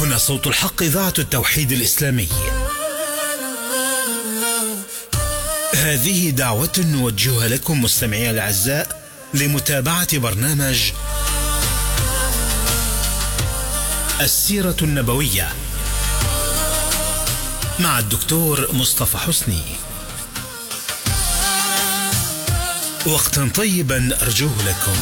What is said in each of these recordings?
هنا صوت الحق إذاعة التوحيد الإسلامي هذه دعوة نوجهها لكم مستمعي الأعزاء لمتابعة برنامج السيرة النبوية مع الدكتور مصطفى حسني وقتا طيبا أرجوه لكم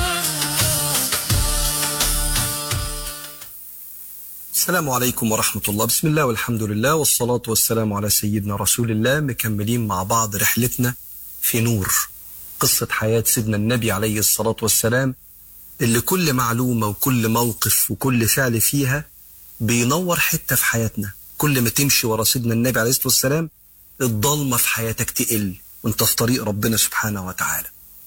السلام عليكم ورحمة الله بسم الله والحمد لله والصلاة والسلام على سيدنا رسول الله مكملين مع بعض رحلتنا في نور قصة حياة سيدنا النبي عليه الصلاة والسلام اللي كل معلومة وكل موقف وكل فعل فيها بينور حتة في حياتنا كل ما تمشي ورا سيدنا النبي عليه الصلاة والسلام الضلمة في حياتك تقل وانت في طريق ربنا سبحانه وتعالى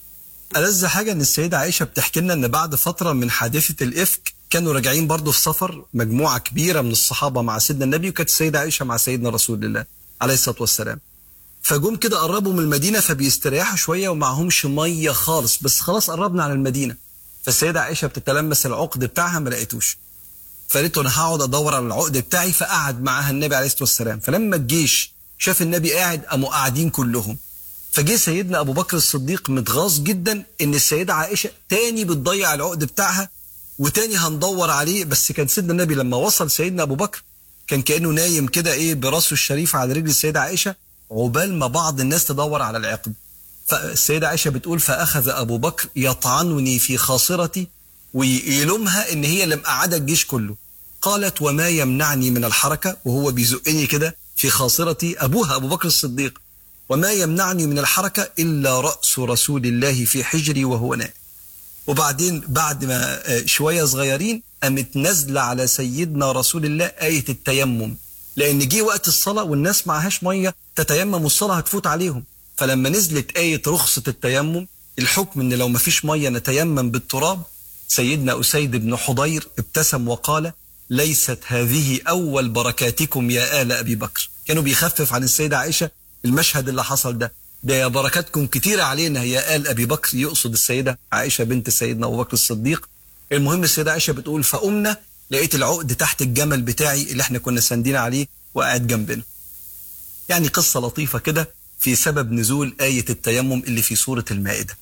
ألذ حاجة إن السيدة عائشة بتحكي لنا إن بعد فترة من حادثة الإفك كانوا راجعين برضه في سفر مجموعة كبيرة من الصحابة مع سيدنا النبي وكانت السيدة عائشة مع سيدنا رسول الله عليه الصلاة والسلام فجم كده قربوا من المدينة فبيستريحوا شوية ومعهمش مية خالص بس خلاص قربنا على المدينة فالسيدة عائشة بتتلمس العقد بتاعها ما لقيتوش فقالت له انا هقعد ادور على العقد بتاعي فقعد معاها النبي عليه الصلاه والسلام فلما الجيش شاف النبي قاعد قاموا قاعدين كلهم فجه سيدنا ابو بكر الصديق متغاظ جدا ان السيده عائشه تاني بتضيع العقد بتاعها وتاني هندور عليه بس كان سيدنا النبي لما وصل سيدنا ابو بكر كان كانه نايم كده ايه براسه الشريف على رجل السيده عائشه عقبال ما بعض الناس تدور على العقد فالسيده عائشه بتقول فاخذ ابو بكر يطعنني في خاصرتي ويلومها ان هي اللي مقعده الجيش كله قالت وما يمنعني من الحركه وهو بيزقني كده في خاصرتي ابوها ابو بكر الصديق وما يمنعني من الحركه الا راس رسول الله في حجري وهو نائم وبعدين بعد ما شويه صغيرين قامت نازله على سيدنا رسول الله ايه التيمم لان جه وقت الصلاه والناس معهاش ميه تتيمم والصلاه هتفوت عليهم فلما نزلت ايه رخصه التيمم الحكم ان لو ما فيش ميه نتيمم بالتراب سيدنا أسيد بن حضير ابتسم وقال ليست هذه أول بركاتكم يا آل أبي بكر كانوا بيخفف عن السيدة عائشة المشهد اللي حصل ده ده يا بركاتكم كتيرة علينا يا آل أبي بكر يقصد السيدة عائشة بنت سيدنا أبو بكر الصديق المهم السيدة عائشة بتقول فقمنا لقيت العقد تحت الجمل بتاعي اللي احنا كنا ساندين عليه وقاعد جنبنا يعني قصة لطيفة كده في سبب نزول آية التيمم اللي في سورة المائدة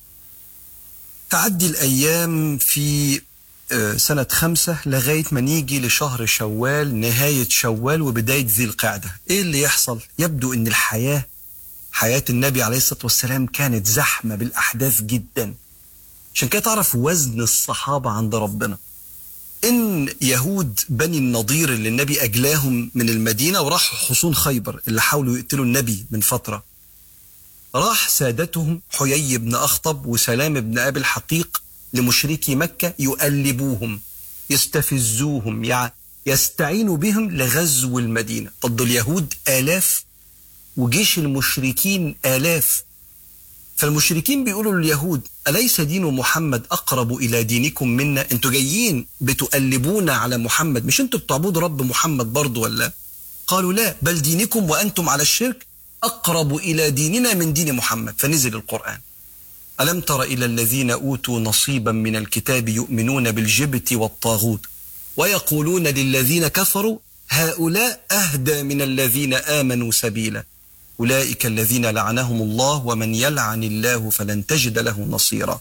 تعدي الأيام في سنة خمسة لغاية ما نيجي لشهر شوال نهاية شوال وبداية ذي القعدة إيه اللي يحصل؟ يبدو أن الحياة حياة النبي عليه الصلاة والسلام كانت زحمة بالأحداث جدا عشان كده تعرف وزن الصحابة عند ربنا إن يهود بني النضير اللي النبي أجلاهم من المدينة وراحوا حصون خيبر اللي حاولوا يقتلوا النبي من فترة راح سادتهم حيي بن أخطب وسلام بن أبي الحقيق لمشركي مكة يؤلبوهم يستفزوهم يعني يستعينوا بهم لغزو المدينة ضد اليهود آلاف وجيش المشركين آلاف فالمشركين بيقولوا لليهود أليس دين محمد أقرب إلى دينكم منا أنتوا جايين بتؤلبونا على محمد مش أنتوا بتعبدوا رب محمد برضو ولا قالوا لا بل دينكم وأنتم على الشرك أقرب إلى ديننا من دين محمد فنزل القرآن ألم تر إلى الذين أوتوا نصيبا من الكتاب يؤمنون بالجبت والطاغوت ويقولون للذين كفروا هؤلاء أهدى من الذين آمنوا سبيلا أولئك الذين لعنهم الله ومن يلعن الله فلن تجد له نصيرا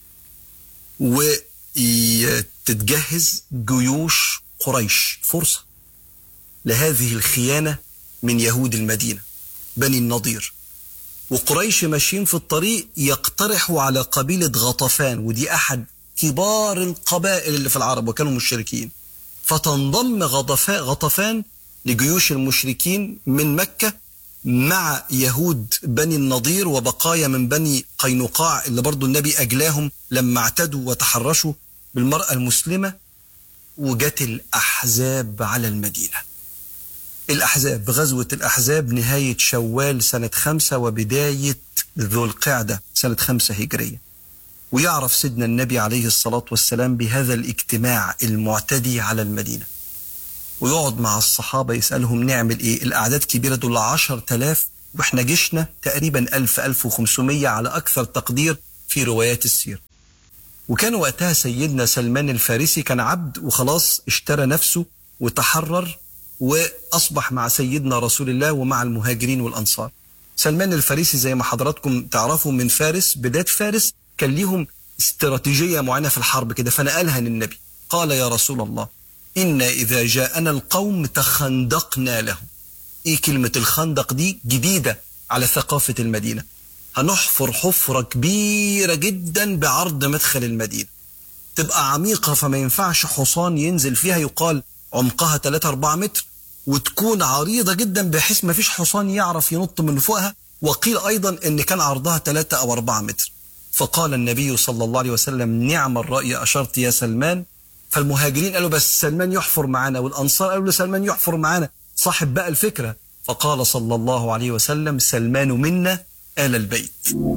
وتتجهز جيوش قريش فرصة لهذه الخيانة من يهود المدينة بني النضير وقريش ماشيين في الطريق يقترحوا على قبيلة غطفان ودي أحد كبار القبائل اللي في العرب وكانوا مشركين فتنضم غطفان لجيوش المشركين من مكة مع يهود بني النضير وبقايا من بني قينقاع اللي برضو النبي أجلاهم لما اعتدوا وتحرشوا بالمرأة المسلمة وجت الأحزاب على المدينة الأحزاب غزوة الأحزاب نهاية شوال سنة خمسة وبداية ذو القعدة سنة خمسة هجرية ويعرف سيدنا النبي عليه الصلاة والسلام بهذا الاجتماع المعتدي على المدينة ويقعد مع الصحابة يسألهم نعمل ايه الأعداد كبيرة دول عشر تلاف واحنا جيشنا تقريبا ألف ألف وخمسمية على أكثر تقدير في روايات السير وكان وقتها سيدنا سلمان الفارسي كان عبد وخلاص اشترى نفسه وتحرر وأصبح مع سيدنا رسول الله ومع المهاجرين والأنصار سلمان الفارسي زي ما حضراتكم تعرفوا من فارس بلاد فارس كان ليهم استراتيجية معينة في الحرب كده فنقلها للنبي قال يا رسول الله إنا إذا جاءنا القوم تخندقنا لهم إيه كلمة الخندق دي جديدة على ثقافة المدينة هنحفر حفرة كبيرة جدا بعرض مدخل المدينة تبقى عميقة فما ينفعش حصان ينزل فيها يقال عمقها 3 4 متر وتكون عريضة جدا بحيث ما فيش حصان يعرف ينط من فوقها وقيل أيضا أن كان عرضها 3 أو 4 متر فقال النبي صلى الله عليه وسلم نعم الرأي أشرت يا سلمان فالمهاجرين قالوا بس سلمان يحفر معنا والأنصار قالوا سلمان يحفر معنا صاحب بقى الفكرة فقال صلى الله عليه وسلم سلمان منا آل البيت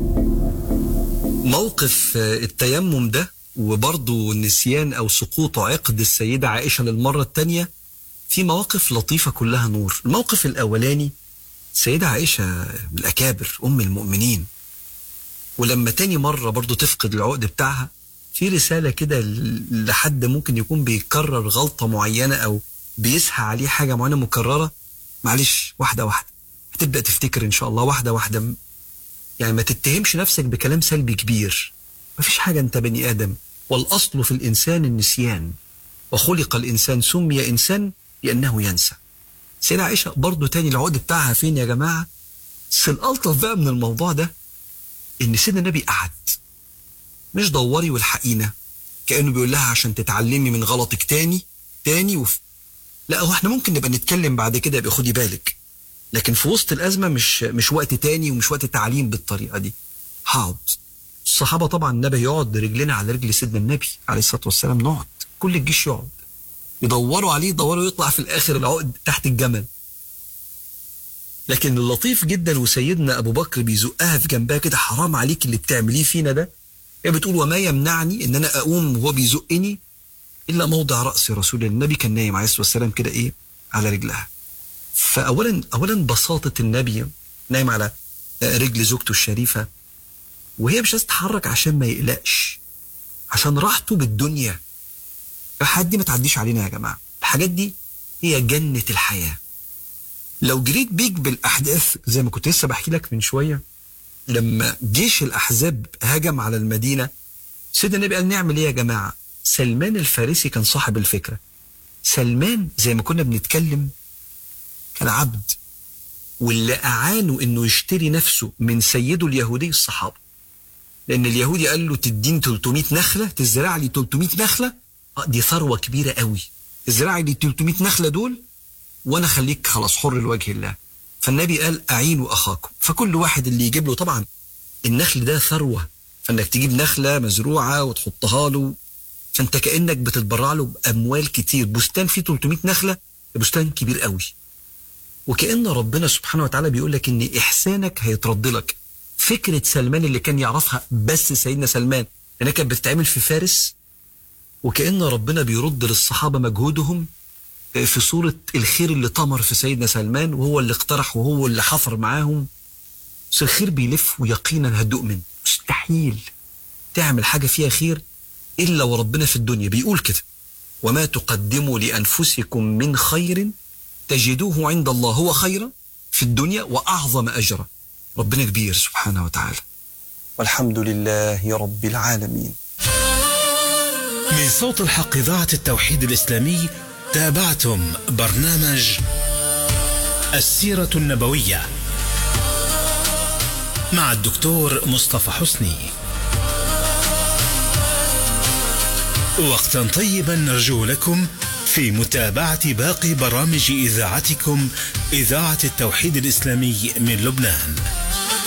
موقف التيمم ده وبرضه نسيان أو سقوط عقد السيدة عائشة للمرة الثانية في مواقف لطيفة كلها نور الموقف الأولاني السيدة عائشة من الأكابر أم المؤمنين ولما تاني مرة برضه تفقد العقد بتاعها في رسالة كده لحد ممكن يكون بيكرر غلطة معينة أو بيسهى عليه حاجة معينة مكررة معلش واحدة واحدة هتبدأ تفتكر إن شاء الله واحدة واحدة يعني ما تتهمش نفسك بكلام سلبي كبير مفيش حاجة أنت بني آدم والأصل في الإنسان النسيان وخلق الإنسان سمي إنسان لأنه ينسى سيدة عائشة برضو تاني العقد بتاعها فين يا جماعة بس الألطف بقى من الموضوع ده إن سيدنا النبي قعد مش دوري والحقينا كأنه بيقول لها عشان تتعلمي من غلطك تاني تاني وف... لا هو احنا ممكن نبقى نتكلم بعد كده يبقى خدي بالك لكن في وسط الأزمة مش مش وقت تاني ومش وقت تعليم بالطريقة دي حاض الصحابة طبعا النبي يقعد رجلنا على رجل سيدنا النبي عليه الصلاة والسلام نقعد كل الجيش يقعد يدوروا عليه يدوروا يطلع في الآخر العقد تحت الجمل لكن اللطيف جدا وسيدنا أبو بكر بيزقها في جنبها كده حرام عليك اللي بتعمليه فينا ده هي بتقول وما يمنعني ان انا اقوم وهو بيزقني الا موضع راس رسول الله النبي كان نايم عليه الصلاه والسلام كده ايه على رجلها فاولا اولا بساطه النبي نايم على رجل زوجته الشريفه وهي مش عايزه تتحرك عشان ما يقلقش عشان راحته بالدنيا الحاجات دي ما تعديش علينا يا جماعه الحاجات دي هي جنه الحياه لو جريت بيك بالاحداث زي ما كنت لسه بحكي لك من شويه لما جيش الأحزاب هجم على المدينة سيدنا النبي قال نعمل إيه يا جماعة سلمان الفارسي كان صاحب الفكرة سلمان زي ما كنا بنتكلم كان عبد واللي أعانوا إنه يشتري نفسه من سيده اليهودي الصحابة لأن اليهودي قال له تديني 300 نخلة تزرع لي 300 نخلة آه دي ثروة كبيرة قوي تزرع لي 300 نخلة دول وأنا خليك خلاص حر لوجه الله فالنبي قال أعينوا أخاكم فكل واحد اللي يجيب له طبعا النخل ده ثروة فإنك تجيب نخلة مزروعة وتحطها له فأنت كأنك بتتبرع له بأموال كتير بستان فيه 300 نخلة بستان كبير قوي وكأن ربنا سبحانه وتعالى بيقول لك إن إحسانك هيترد لك فكرة سلمان اللي كان يعرفها بس سيدنا سلمان لأنها كانت بتتعمل في فارس وكأن ربنا بيرد للصحابة مجهودهم في صورة الخير اللي طمر في سيدنا سلمان وهو اللي اقترح وهو اللي حفر معاهم بس الخير بيلف ويقينا هتدوق منه مستحيل تعمل حاجة فيها خير إلا وربنا في الدنيا بيقول كده وما تقدموا لأنفسكم من خير تجدوه عند الله هو خيرا في الدنيا وأعظم أجرا ربنا كبير سبحانه وتعالى والحمد لله رب العالمين من صوت الحق إذاعة التوحيد الإسلامي تابعتم برنامج السيرة النبوية مع الدكتور مصطفى حسني وقتا طيبا نرجو لكم في متابعة باقي برامج إذاعتكم إذاعة التوحيد الإسلامي من لبنان